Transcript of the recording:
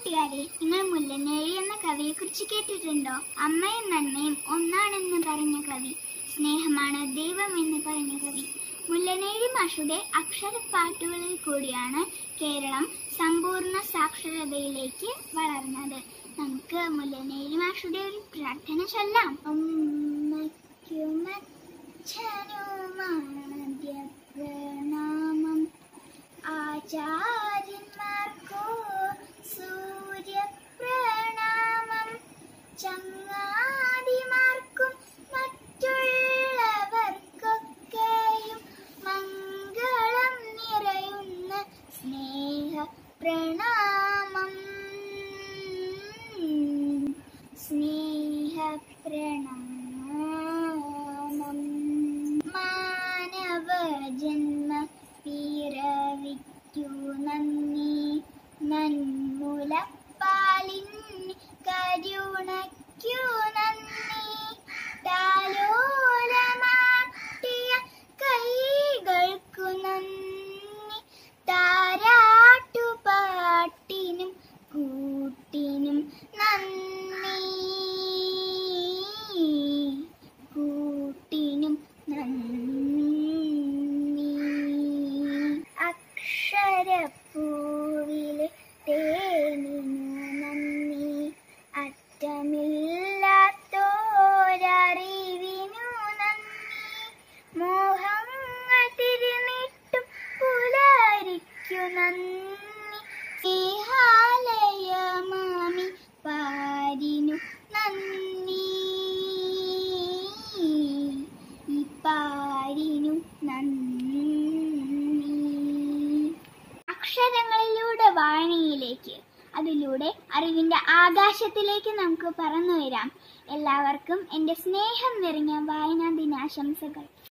കൂട്ടുകാരെ നിങ്ങൾ മുല്ലനേഴി എന്ന കവിയെക്കുറിച്ച് കേട്ടിട്ടുണ്ടോ അമ്മയും നന്മയും ഒന്നാണെന്ന് പറഞ്ഞ കവി സ്നേഹമാണ് ദൈവം എന്ന് പറഞ്ഞ കവി മുല്ലനേഴി മാഷുടെ അക്ഷരപ്പാട്ടുകളിൽ കൂടിയാണ് കേരളം സമ്പൂർണ്ണ സാക്ഷരതയിലേക്ക് വളർന്നത് നമുക്ക് മുല്ലനേഴി മാഷുടെ ഒരു പ്രാർത്ഥന ചൊല്ലാം അമ്മയ്ക്കുമച്ഛനുമാദ്യ പ്രണാമം ആചാര്യന്മാർക്കോ സൂര്യപ്രണാമം ചങ്ങാതിമാർക്കും മറ്റുള്ളവർക്കൊക്കെയും മംഗളം നിറയുന്ന സ്നേഹ പ്രണാമം സ്നേഹ പ്രണാമം മാനവ ജന്മ പിറവിക്കു നന്ദി നന്മുലപ്പാലിൻ കരുണയ്ക്കു നന്ദി താലോലമാട്ടിയ കൈകൾക്കു നന്ദി താരാട്ടുപാട്ടിനും കൂട്ടിനും നന്ദി കൂട്ടിനും നന്ദി അക്ഷരപ്പൂവിലെ തേനിനു നന്ദി അറ്റമില്ലാത്തോരറിവിനു നന്ദി മോഹങ്ങൾ തിരിനിട്ടും പുലരിക്കു നന്ദി സ്നേഹാലയമാമി പാരിനു നന്ദി ഈ പാരിനു നന്ദി അക്ഷരങ്ങളിലൂടെ വായനയിലേക്ക് അതിലൂടെ അറിവിന്റെ ആകാശത്തിലേക്ക് നമുക്ക് പറന്നു വരാം എല്ലാവർക്കും എൻ്റെ സ്നേഹം നിറഞ്ഞ വായനാ ദിനാശംസകൾ